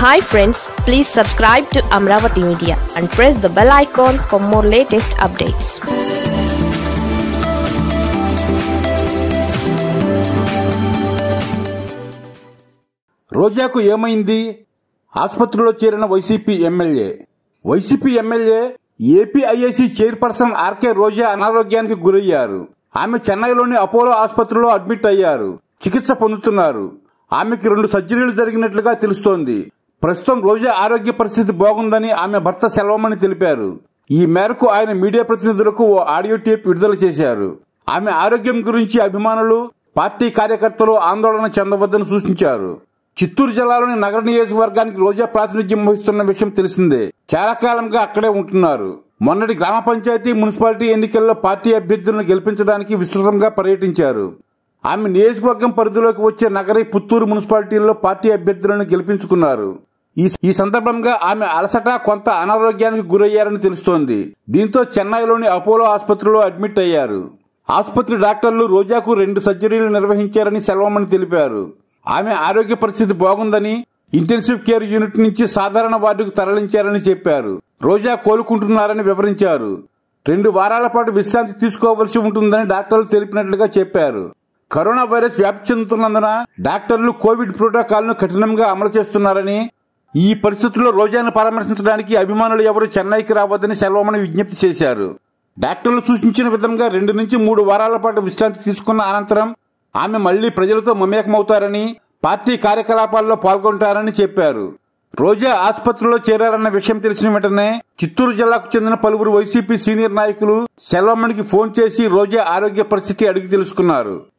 hi friends please subscribe to Amaravati media and press the bell icon for more latest updates రోజాకు ఏమైంది ఆసుపత్రిలో చేరిన YCP MLA YCP MLA APIIC chairperson RK Roja అనారోగ్యానికి గురయ్యారు ఆమె చెన్నైలోని అపోలో ఆసుపత్రిలో అడ్మిట్ అయ్యారు చికిత్స పొందుతున్నారు ఆమెకి రెండు సర్జరీలు జరిగినట్లుగా తెలుస్తోంది ప్రస్తుతం రోజా ఆరోగ్య పరిస్థితి బాగుందని ఆమె భర్త సెల్వమని తెలిపారు ఈ మేరకు ఆయన మీడియా ప్రతినిధులకు ఓ ఆడియో టేప్ విడుదల చేశారు ఆమె ఆరోగ్యం గురించి అభిమానులు పార్టీ కార్యకర్తలు ఆందోళన చెందవద్దని సూచించారు చిత్తూరు జిల్లాలోని నగర నియోజకవర్గానికి రోజా ప్రాతినిధ్యం వహిస్తున్న విషయం తెలిసిందే చాలా కాలంగా అక్కడే ఉంటున్నారు మొన్నటి గ్రామ పంచాయతీ మున్సిపాలిటీ ఎన్నికల్లో పార్టీ అభ్యర్థులను గెలిపించడానికి విస్తృతంగా పర్యటించారు ఆమె నియోజకవర్గం పరిధిలోకి వచ్చే నగరి పుత్తూరు మున్సిపాలిటీల్లో పార్టీ అభ్యర్థులను గెలిపించుకున్నారు ఈ ఈ సందర్భంగా ఆమె అలసట కొంత అనారోగ్యానికి గురయ్యారని తెలుస్తోంది దీంతో చెన్నైలోని అపోలో ఆసుపత్రిలో అడ్మిట్ అయ్యారు ఆసుపత్రి డాక్టర్లు రోజాకు రెండు సర్జరీలు నిర్వహించారని సెల్వమని తెలిపారు ఆమె ఆరోగ్య పరిస్థితి బాగుందని ఇంటెన్సివ్ కేర్ యూనిట్ నుంచి సాధారణ వార్డుకు తరలించారని చెప్పారు రోజా కోలుకుంటున్నారని వివరించారు రెండు వారాల పాటు విశ్రాంతి తీసుకోవలసి ఉంటుందని డాక్టర్లు తెలిపినట్లుగా చెప్పారు కరోనా వైరస్ వ్యాప్తి చెందుతున్నందున డాక్టర్లు కోవిడ్ ప్రోటోకాల్ ను కఠినంగా అమలు చేస్తున్నారని ఈ పరిస్థితుల్లో రోజాను పరామర్శించడానికి అభిమానులు ఎవరు చెన్నైకి రావద్దని సెల్వమని విజ్ఞప్తి చేశారు డాక్టర్లు సూచించిన విధంగా రెండు నుంచి మూడు వారాల పాటు విశ్రాంతి తీసుకున్న అనంతరం ఆమె మళ్లీ ప్రజలతో మమేకమవుతారని పార్టీ కార్యకలాపాల్లో పాల్గొంటారని చెప్పారు రోజా ఆసుపత్రిలో చేరారన్న విషయం తెలిసిన వెంటనే చిత్తూరు జిల్లాకు చెందిన పలువురు వైసీపీ సీనియర్ నాయకులు సెల్వమణికి ఫోన్ చేసి రోజా ఆరోగ్య పరిస్థితి అడిగి తెలుసుకున్నారు